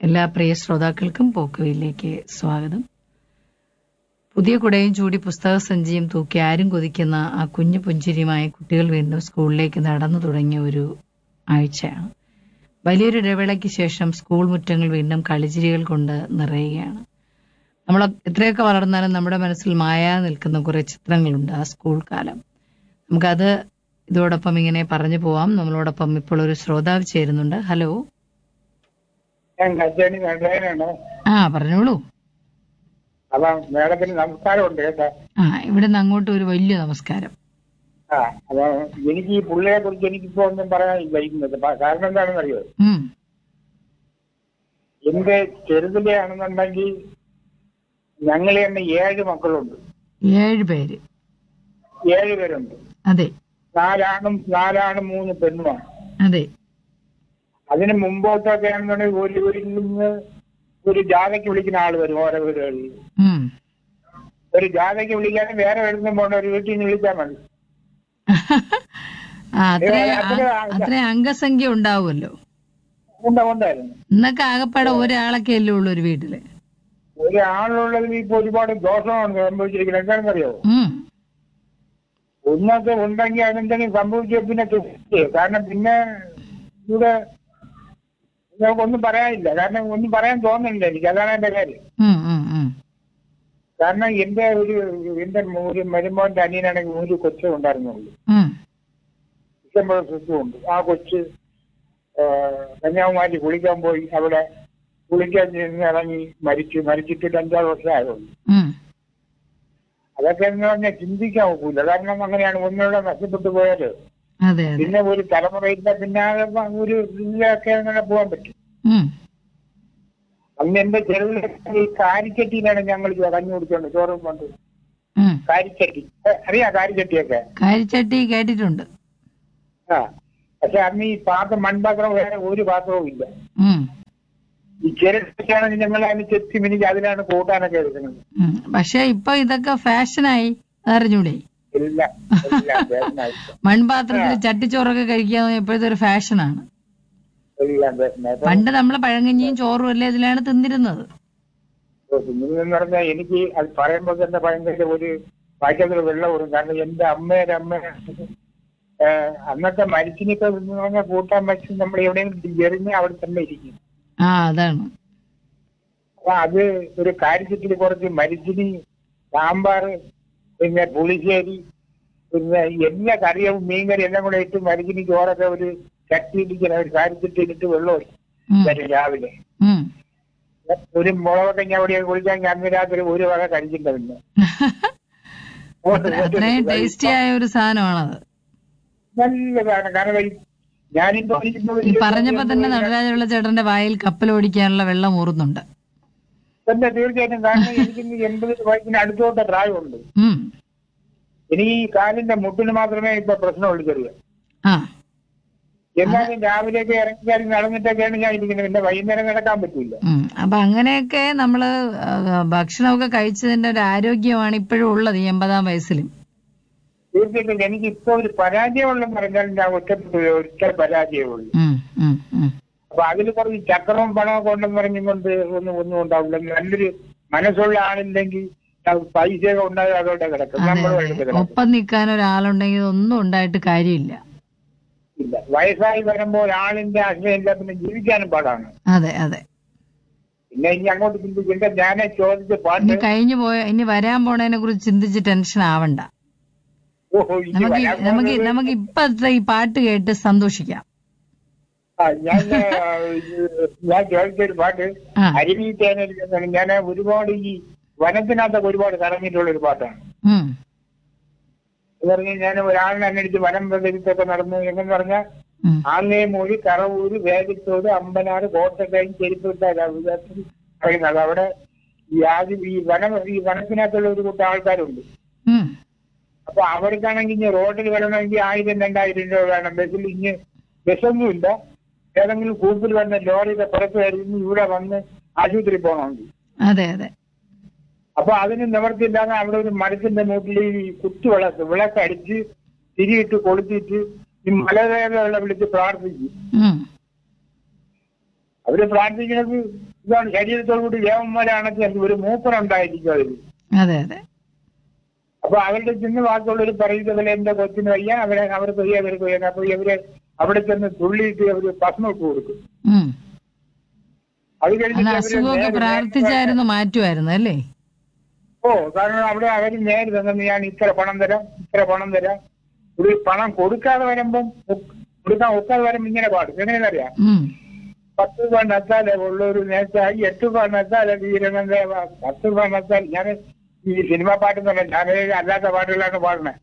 എല്ലാ പ്രിയ ശ്രോതാക്കൾക്കും പോക്കുവയിലേക്ക് സ്വാഗതം പുതിയ കുടയും ചൂടി പുസ്തക സഞ്ചിയും തൂക്കി ആരും കൊതിക്കുന്ന ആ കുഞ്ഞു പുഞ്ചിരിയുമായി കുട്ടികൾ വീണ്ടും സ്കൂളിലേക്ക് നടന്നു തുടങ്ങിയ ഒരു ആഴ്ചയാണ് വലിയൊരു ഇടവേളയ്ക്ക് ശേഷം സ്കൂൾ മുറ്റങ്ങൾ വീണ്ടും കളിച്ചിരികൾ കൊണ്ട് നിറയുകയാണ് നമ്മൾ എത്രയൊക്കെ വളർന്നാലും നമ്മുടെ മനസ്സിൽ മായാ നിൽക്കുന്ന കുറെ ചിത്രങ്ങളുണ്ട് ആ സ്കൂൾ കാലം നമുക്കത് ഇതോടൊപ്പം ഇങ്ങനെ പറഞ്ഞു പോവാം നമ്മളോടൊപ്പം ഇപ്പോൾ ഒരു ശ്രോതാവ് ചേരുന്നുണ്ട് ഹലോ ഞാൻ കല്യാണി നടനാണ് ആ പറഞ്ഞോളൂ അപ്പൊ മേഡത്തിന് നമസ്കാരമുണ്ട് കേട്ടോ ആ ഇവിടെ നിന്ന് അങ്ങോട്ട് ഒരു വലിയ നമസ്കാരം ആ അപ്പൊ എനിക്ക് ഈ പുള്ളിയെ കുറിച്ച് എനിക്കിപ്പോ ഒന്നും പറയാനില്ല ഇന്നത് പ- കാരണം എന്താണെന്ന് അറിയോ ഉം എന്റെ ചെറുതിലെ ആണെന്നുണ്ടെങ്കിൽ ഞങ്ങൾ തന്നെ ഏഴ് മക്കളുണ്ട് ഏഴ് പേര് ഏഴ് പേരുണ്ട് അതെ നാലാണും നാലാണും മൂന്ന് പെണ്ണുമാണ് അതെ അതിന് മുമ്പോട്ടൊക്കെ ആണെന്നുണ്ടെങ്കിൽ ഒരു വീട്ടിൽ നിന്ന് ഒരു ജാഥയ്ക്ക് വിളിക്കുന്ന ആൾ വരും ഓരോ വീടുകളിൽ ഉം ഒരു ജാഥയ്ക്ക് വിളിക്കാനും വേറെ എഴുതുന്ന പോകണ്ട ഒരു വീട്ടിൽ നിന്ന് വിളിച്ചാൽ മതി ആ അത്ര ഏ, അത്ര- അത്ര അംഗസംഖ്യ ഉണ്ടാവുമല്ലോ ഉണ്ടാ- ഉണ്ടായിരുന്നു ഇന്നൊക്കെ ആകപ്പാടെ ഒരാളൊക്കെ അല്ലേ ഉള്ളൂ ഒരു വീട്ടില് ഒരാളുള്ളതിൽ ഇപ്പൊ ഒരുപാട് ദോഷമാണ് സംഭവിച്ചിരിക്കുന്നത് എന്താണെന്നറിയോ ഉം ഒന്നൊക്കെ ഉണ്ടെങ്കിൽ അതെന്തെങ്കിലും സംഭവിച്ച പിന്നെ തെറ്റ്. കാരണം പിന്നെ ഇവിടെ നമുക്കൊന്നും പറയാനില്ല കാരണം ഒന്നും പറയാൻ തോന്നുന്നില്ല എനിക്ക് അതാണ് എന്റെ കാര്യം ഉം ഉം ഉം കാരണം എന്റെ ഒരു എന്റെ ഒരു മരുമോന്റെ അനിയനാണെങ്കിൽ ഒരു കൊച്ചു ഉണ്ടായിരുന്നുള്ളൂ ഉം ഇഷ്ടംപോലെ സ്വത്തുമുണ്ട് ആ കൊച്ച് ആ, കന്യാകുമാരി കുളിക്കാൻ പോയി അവിടെ കുളിക്കാൻ ചെന്ന് ഇറങ്ങി മരിച്ചു മരിച്ചിട്ട് അഞ്ചാറ് വർഷമായുള്ളൂ ഉം അതൊക്കെ എന്ന് പറഞ്ഞാൽ ചിന്തിക്കാൻ ഒക്കില്ല കാരണം അങ്ങനെയാണ് ഒന്നുകൂടെ നഷ്ടപ്പെട്ടു പോയാല് അതെ അതെ പിന്നെ ഒരു തലമുറയില്ല പിന്നെ ആകെ ഒരു ഇതിലൊക്കെ അങ്ങനെ പോകാൻ പറ്റും ഉം അന്ന് എന്റെ ചെറുതിൽ ഈ കാരിച്ചട്ടിയിലാണ് ഞങ്ങൾ കഞ്ഞി കുടിച്ചോണ്ട് ചോറും കൊണ്ട് ഉം കാരിച്ചട്ടി ഏ, അറിയാം കാരിച്ചട്ടിയൊക്കെ കാരിച്ചട്ടി കേട്ടിട്ടുണ്ട് ആ പക്ഷെ അന്ന് ഈ പാത്രം മൺപാത്രം വേറെ ഒരു പാത്രവും ഇല്ല ഉം ഈ ചിരട്ടൊക്കെയാണെങ്കിൽ ഞങ്ങൾ അതിന് ചെത്തി മിനിക്ക് അതിലാണ് കൂട്ടാനൊക്കെ എടുക്കുന്നത് ഉം പക്ഷെ ഇപ്പൊ ഇതൊക്കെ ഫാഷനായി അറിഞ്ഞൂടെ എല്ലാം എല്ലാം പേശനായി മൺപാത്രത്തിൽ ചട്ടിച്ചോറൊക്കെ കഴിക്കുക ഇപ്പോഴത്തെ ഒരു ഫാഷനാണ് എല്ലാം പേശനായി പണ്ട് നമ്മൾ പഴങ്കഞ്ഞിയും ചോറും അല്ലേ ഇതിലാണ് തിന്നിരുന്നത് എന്ന് പറഞ്ഞാൽ എനിക്ക് അത് പറയുമ്പോൾ തന്നെ ഭയങ്കര ഒരു വായിക്കാത്ത വെള്ളം വരും കാരണം എന്റെ അമ്മയുടെ അമ്മ ഏഹ്, അന്നത്തെ മരിച്ചിനിപ്പോ എന്ന് പറഞ്ഞാൽ കൂട്ടാൻ വെച്ച് നമ്മൾ എവിടെയെങ്കിലും എറിഞ്ഞ് അവിടെ തന്നെ ഇരിക്കും ആ അതാണ് അപ്പൊ അത് ഒരു കാര്യത്തിൽ കുറച്ച് മരിച്ചിനി സാമ്പാർ പിന്നെ പുളിശ്ശേരി പിന്നെ എല്ലാ കറിയും മീൻകറി എല്ലാം കൂടെ ഇട്ട് മരിച്ചിനി ചോറൊക്കെ ഒരു ചട്ടിയിലിരിക്കുന്ന ഒരു കാര്യത്തിട്ടിട്ട് വെള്ളം ഒഴിക്കും ഉം വരും രാവിലെ ഉം ഒരു മുളകൊക്കെ ഞാൻ അവിടെ കുളിക്കാൻ അന്ന് രാത്രി ഒരു വക കഴിച്ചില്ല പിന്നെ അത്രയും ടേസ്റ്റി ആയ ഒരു സാധനമാണത് നല്ലതാണ് കാരണം ഈ ഞാനിപ്പോ ഇരിക്കുന്ന ഈ ഒരു- പറഞ്ഞപ്പോ തന്നെ നടരാജുള്ള ചേട്ടന്റെ വായിൽ കപ്പൽ ഓടിക്കാനുള്ള വെള്ളം ഊറുന്നുണ്ട് തന്നെ തീർച്ചയായിട്ടും കാരണം എനിക്ക് എൺപത് വയസ്സിന് അടുത്തോട്ട് പ്രായമുണ്ട് ഉം എനിക്ക് ഈ കാലിന്റെ മുട്ടിന് മാത്രമേ ഇപ്പൊ പ്രശ്നമുള്ളൂ ചെറിയ ആ എന്നാലും രാവിലെയൊക്കെ ഇറങ്ങിക്കാരി നടന്നിട്ടൊക്കെയാണ് ഞാൻ ഇരിക്കുന്നത് പിന്നെ വൈകുന്നേരം നടക്കാൻ പറ്റില്ല ഉം അപ്പൊ അങ്ങനെയൊക്കെ നമ്മള് ആ, ഭക്ഷണമൊക്കെ കഴിച്ചതിന്റെ ഒരു ആരോഗ്യമാണ് ഇപ്പോഴും ഉള്ളത് ഈ എൺപതാം വയസ്സിലും തീർച്ചയായിട്ടും എനിക്ക് ഇപ്പൊ ഒരു പരാജയമുള്ളെന്ന് പറഞ്ഞാൽ ഞാൻ ഒറ്റപ്പെട്ടു ഒറ്റ പരാജയമുള്ളൂ ഉം ഉം ഉം അപ്പൊ അതിൽ കുറച്ച് ചക്രവും പണവും കൊണ്ടെന്ന് പറഞ്ഞുകൊണ്ട് ഒന്നും ഒന്നും ഉണ്ടാവില്ല നല്ലൊരു മനസ്സുള്ള ആളില്ലെങ്കിൽ പൈസ ഉണ്ടായി അതോടെ കിടക്കും അതെ നമ്മൾ അതെ കിടക്കും ഒപ്പം നിൽക്കാൻ ഒരാളുണ്ടെങ്കിൽ ഒന്നും ഉണ്ടായിട്ട് കാര്യമില്ല ഇല്ല വയസ്സായി വരുമ്പോൾ ആളിന്റെ ആശ്രയമില്ല പിന്നെ ജീവിക്കാനും പാടാണ് അതെ അതെ പിന്നെ ഇനി അങ്ങോട്ട് ചിന്തിക്കേണ്ട ഞാനെ ചോദിച്ച ഇനി പാട്ട് കഴിഞ്ഞു പോയ ഇനി വരാൻ പോണതിനെ കുറിച്ച് ചിന്തിച്ച് ടെൻഷൻ ആവണ്ട ഓഹോ ഇനി നമുക്ക് വരാൻ നമുക്ക് പോകുന്നത് നമുക്ക് ഇപ്പത്തെ ഈ പാട്ട് കേട്ട് സന്തോഷിക്കാം ആ, ഞാൻ ആ, ഇത് ഞാൻ ചോദിച്ച ഒരു പാട്ട് ആ അരുവി തേനരിക്കുന്നതാണ് ഞാൻ ഒരുപാട് ഈ വനത്തിനകത്തൊക്കെ ഒരുപാട് കറങ്ങിയിട്ടുള്ള ഒരു പാട്ടാണ് ഉം എന്ന് പറഞ്ഞാൽ ഞാൻ ഒരാളിനെ അന്വേഷിച്ച് വനം പ്രദേശത്തൊക്കെ നടന്നു എങ്ങനെ പറഞ്ഞാൽ ഉം ആങ്ങേമൂഴി കറവൂര് വേദിത്തോട് അമ്പനാട് കോട്ടക്കയം ചെരുപ്പിട്ട പറയുന്നത് അവിടെ ഈ ആദ്യം ഈ വനം ഈ വനത്തിനകത്തുള്ള ഒരു കൂട്ടം ആൾക്കാരുണ്ട് ഉം അപ്പൊ അവർക്കാണെങ്കിൽ ഇനി റോഡിൽ വരണമെങ്കിൽ ആയിരം രണ്ടായിരം രൂപ വേണം ബസ്സിൽ ഇനി ബസ്സൊന്നുമില്ല ഏതെങ്കിലും കൂപ്പിൽ വന്ന ലോറിയുടെ പുറത്ത് കയറി ഇവിടെ വന്ന് ആശുപത്രി പോകണമെങ്കിൽ അതെ അതെ അപ്പൊ അതിന് നിവർത്തിയില്ലാതെ അവിടെ ഒരു മരത്തിന്റെ മൂട്ടിൽ ഈ കുത്തുവിളക്ക് വിളക്കടിച്ച് തിരിയിട്ട് കൊളുത്തിട്ട് ഈ മലദേവതകളെ വിളിച്ച് പ്രാർത്ഥിക്കും ഉം അവര് പ്രാർത്ഥിക്കുന്നത് ഇതാണ് ശരീരത്തോടുകൂടി ദേവന്മാരാണെങ്കിൽ ഒരു മൂപ്പനുണ്ടായിരിക്കും അതിൽ അതെ അതെ അപ്പൊ അവരുടെ ചെന്ന് ബാക്കിയുള്ളവർ പറയുന്നത് പോലെ എന്റെ കൊച്ചിന് വയ്യ അവരെ അവർ കൊയ്യ അവർ കൊയ്യ അപ്പൊ ഇവര് അവിടെ ചെന്ന് തുള്ളിയിട്ട് അവര് ഭസ്മം ഇട്ട് കൊടുക്കും ഉം അത് അല്ല കഴിഞ്ഞിട്ട് അവര് അസുഖമൊക്കെ നേരെ- പ്രാർത്ഥിച്ചായിരുന്നു മാറ്റുമായിരുന്നു അല്ലേ ഓ കാരണം അവിടെ അവര് നേരെ തന്നെ ഞാൻ ഇത്ര പണം തരാം ഇത്ര പണം തരാം ഒരു പണം കൊടുക്കാതെ വരുമ്പം ഒ- കൊടുക്കാൻ ഒക്കാതെ വരുമ്പോ ഇങ്ങനെ പാടും എങ്ങനെയെന്നറിയാം ഉം പത്ത് രൂപ നത്താലേ ഉള്ളൊരു നേരത്തായി എട്ട് രൂപ നത്താലേ വീരനന്ദ പത്ത് രൂപ നത്താൽ ഞാൻ ഈ സിനിമ പാട്ട് തന്നെ ഞാൻ അല്ലാത്ത പാട്ടുകളാണ് പാടുന്നത്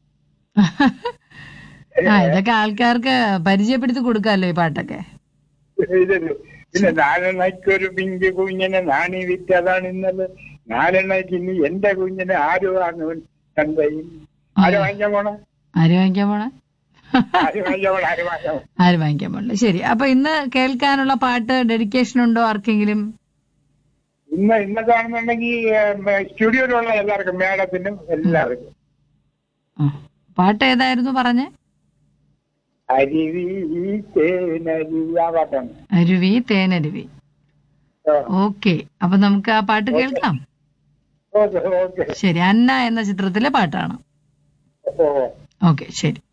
ആ ഇതൊക്കെ ആൾക്കാർക്ക് പരിചയപ്പെടുത്തി കൊടുക്കാമല്ലോ ഈ പാട്ടൊക്കെ ഇത് പിന്നെ നാലെണ്ണയ്ക്കൊരു പിങ്ക് കുഞ്ഞിനെ നാണി വിറ്റ് അതാണ് ഇന്നലെ നാലെണ്ണയ്ക്ക് ഇനി എന്റെ കുഞ്ഞിനെ ആര് വാങ്ങും ചന്തയിൽ ആര് വാങ്ങിക്കാൻ പോണ ആര് വാങ്ങിക്കാൻ പോണേ ആര് വാങ്ങിക്കാൻ പോണ ആര് വാങ്ങിക്കാൻ പോണ ആര് വാങ്ങിക്കാൻ പോണില്ല ശരി അപ്പൊ ഇന്ന് കേൾക്കാനുള്ള പാട്ട് ഡെഡിക്കേഷൻ ഉണ്ടോ ആർക്കെങ്കിലും ഇന്ന് ഇന്നത്തെ ആണെന്നുണ്ടെങ്കിൽ സ്റ്റുഡിയോയിലുള്ള എല്ലാവർക്കും മേഡത്തിനും എല്ലാവർക്കും ആ. പാട്ട് ഏതായിരുന്നു പറഞ്ഞേ അരുവി തേനരി ആ പാട്ടാണ് അരുവി തേനരുവി ആ. ഓക്കെ അപ്പൊ നമുക്ക് ആ പാട്ട് കേൾക്കാം ഓക്കെ ഓക്കെ ശരി അന്ന എന്ന ചിത്രത്തിലെ പാട്ടാണ് ഓ ഓക്കെ ശരി